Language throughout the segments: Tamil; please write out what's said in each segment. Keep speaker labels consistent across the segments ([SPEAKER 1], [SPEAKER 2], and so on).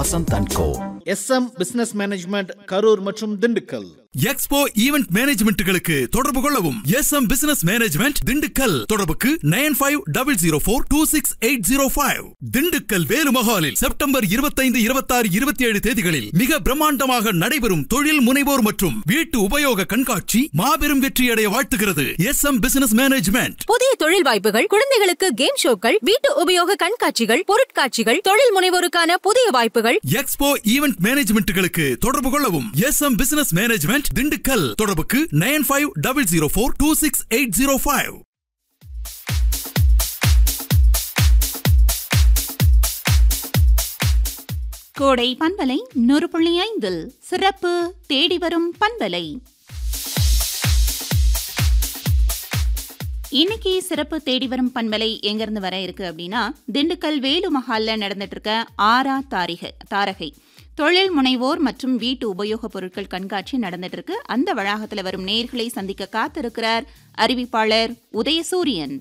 [SPEAKER 1] Vasanth and co
[SPEAKER 2] SM business management Karur மற்றும் திண்டுக்கல்
[SPEAKER 3] எக்ஸ்போ ஈவென்ட் மேனேஜ்மெண்ட்டுகளுக்கு தொடர்பு கொள்ளவும் S M business management Dindigul தொடர்புக்கு nine five double zero four two six eight zero five Dindigul வேலுமஹாலில் செப்டம்பர் இருபத்தைந்து இருபத்தாறு இருபத்தி ஏழு தேதிகளில் மிக பிரம்மாண்டமாக நடைபெறும் தொழில் முனைவோர் மற்றும் வீட்டு உபயோக கண்காட்சி மாபெரும் வெற்றியடைய வாழ்த்துகிறது எஸ் எம் பிசினஸ் மேனேஜ்மெண்ட்
[SPEAKER 4] புதிய தொழில் வாய்ப்புகள் குழந்தைகளுக்கு கேம் ஷோக்கள் வீட்டு உபயோக கண்காட்சிகள் பொருட்காட்சிகள் தொழில் முனைவோருக்கான புதிய வாய்ப்புகள்
[SPEAKER 3] எக்ஸ்போ ஈவென்ட் மேனேஜ்மெண்ட்டுகளுக்கு தொடர்பு கொள்ளவும் S M business management Dindigul தொடர்புக்கு nine five double zero four two six eight zero five
[SPEAKER 5] கோடை பண்பலை நூறு புள்ளி ஐந்தில் சிறப்பு தேடி வரும் பண்பலை இன்னைக்கு சிறப்பு தேடி வரும் பண்பலை எங்கிருந்து வர இருக்கு அப்படின்னா திண்டுக்கல் வேலு மஹால்ல நடந்துட்டு இருக்க ஆரா தாரிகை தாரகை தொழில் முனைவோர் மற்றும் வீட்டு உபயோகப் பொருட்கள் கண்காட்சி நடந்துட்டு இருக்கு அந்த வளாகத்தில் வரும் நேர்களை சந்திக்க காத்திருக்கிறார் அறிவிப்பாளர் உதயசூரியன்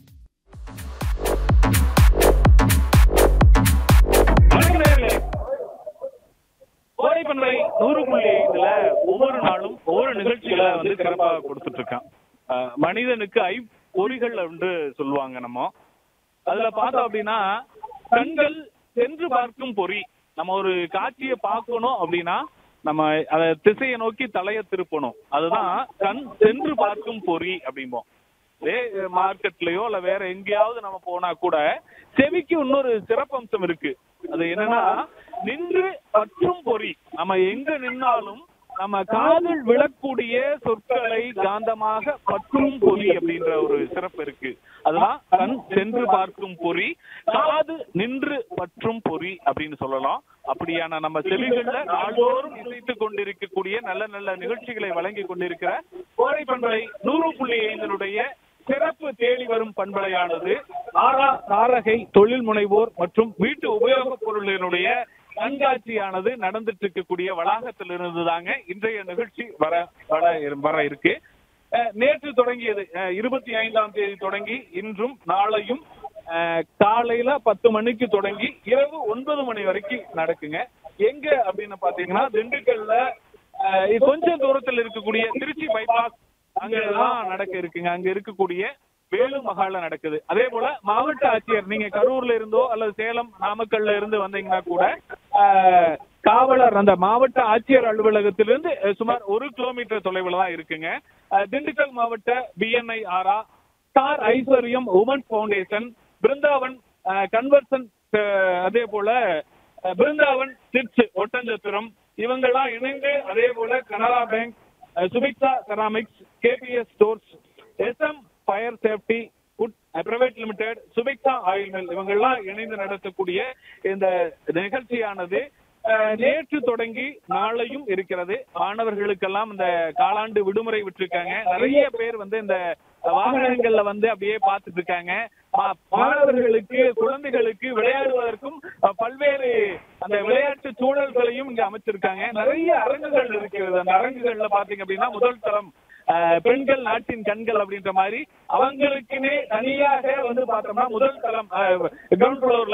[SPEAKER 6] வணக்கம் நேயர்களே. கோடை பண்பலை நூறு புள்ளி ஐந்துல ஒவ்வொரு நாளும் ஒவ்வொரு நிகழ்ச்சிகளை வந்து சிறப்பாக கொடுத்துட்டு இருக்கான் அஹ் மனிதனுக்கு ஐ பொறிகள் என்று சொல்லுவாங்க நம்ம அதுல பார்த்தோம் அப்படின்னா கண்கள் சென்று பார்க்கும் பொறி நம்ம ஒரு காட்சியை பார்க்கணும் அப்படின்னா நம்ம அத திசையை நோக்கி தலையை திருப்பணும் அதுதான் கண் சென்று பார்க்கும் பொறி அப்படிம்போம் இதே மார்க்கெட்லயோ இல்ல வேற எங்கேயாவது நம்ம போனா கூட செவிக்கு இன்னொரு சிறப்பம்சம் இருக்கு அது என்னன்னா நின்று பற்றும் பொறி நம்ம எங்க நின்னாலும் நம்ம காதில் விழக்கூடிய சொற்களை காந்தமாக பற்றும் பொறி அப்படின்ற ஒரு சிறப்பு இருக்கு அதுதான் கண் சென்று பார்க்கும் பொறி காது நின்று பற்றும் பொறி அப்படின்னு சொல்லலாம் அப்படியான நம்ம செவிகள்ல நாள்தோறும் இசைத்துக் கொண்டிருக்கக்கூடிய நல்ல நல்ல நிகழ்ச்சிகளை வழங்கி கொண்டிருக்கிற கோடை பண்பலை நூறு புள்ளி ஐந்தினுடைய சிறப்பு தேடி வரும் பண்பலையானது ஆரா தாரகை தொழில் முனைவோர் மற்றும் வீட்டு உபயோகப் பொருளினுடைய கண்காட்சியானது நடந்துட்டு இருக்கக்கூடிய வளாகத்தில் இருந்து தாங்க இன்றைய நிகழ்ச்சி வர வர வர இருக்கு அஹ், நேற்று தொடங்கியது அஹ், இருபத்தி ஐந்தாம் தேதி தொடங்கி இன்றும் நாளையும் அஹ், காலையில பத்து மணிக்கு தொடங்கி இரவு ஒன்பது மணி வரைக்கும் நடக்குங்க எங்க அப்படின்னு பாத்தீங்கன்னா திண்டுக்கல்ல அஹ், இது கொஞ்சம் தூரத்தில் இருக்கக்கூடிய திருச்சி பைபாஸ் அங்கதான் நடக்க இருக்குங்க அங்க இருக்கக்கூடிய வேலு மகால்ல நடக்குது அதே போல மாவட்ட ஆட்சியர் நீங்க கரூர்ல இருந்தோ அல்லது சேலம் நாமக்கல்ல இருந்து வந்தீங்கன்னா கூட ஆஹ், காவலர் அந்த மாவட்ட ஆட்சியர் அலுவலகத்திலிருந்து அஹ், சுமார் ஒரு கிலோமீட்டர் தொலைவில் தான் இருக்குங்க அஹ், திண்டுக்கல் மாவட்ட பிஎன்ஐ ஆரா ஸ்டார் ஐஸ்வர்யம் உமன் ஃபவுண்டேஷன் பிருந்தாவன் கன்வர்சன் அதே போல அஹ், பிருந்தாவன் சிட்ஸ் ஒட்டஞ்சத்திரம் இவங்கெல்லாம் இணைந்து அதே போல Canara bank Subiksha ceramics KBS stores SM fire safety food private limited Subiksha oil mill இவங்கெல்லாம் இணைந்து நடத்தக்கூடிய இந்த நிகழ்ச்சியானது அஹ், நேற்று தொடங்கி நாளையும் இருக்கிறது மாணவர்களுக்கெல்லாம் இந்த காலாண்டு விடுமுறை விட்டிருக்காங்க நிறைய பேர் வந்து இந்த வாகனங்கள்ல வந்து அப்படியே பார்த்துட்டு இருக்காங்க மா- மாணவர்களுக்கு குழந்தைகளுக்கு விளையாடுவதற்கும் அஹ், பல்வேறு அந்த விளையாட்டு சூழல்களையும் இங்க அமைச்சிருக்காங்க நிறைய அரங்குகள் இருக்கிறது அந்த அரங்குகள்ல பாத்தீங்க அப்படின்னா முதல் தரம் அஹ், பெண்கள் நாட்டின் கண்கள் அப்படின்ற மாதிரி அவங்களுக்குன்னே தனியாக வந்து பார்த்தோம்னா முதல் தரம் கிரவுண்ட் ஃப்ளோர்ல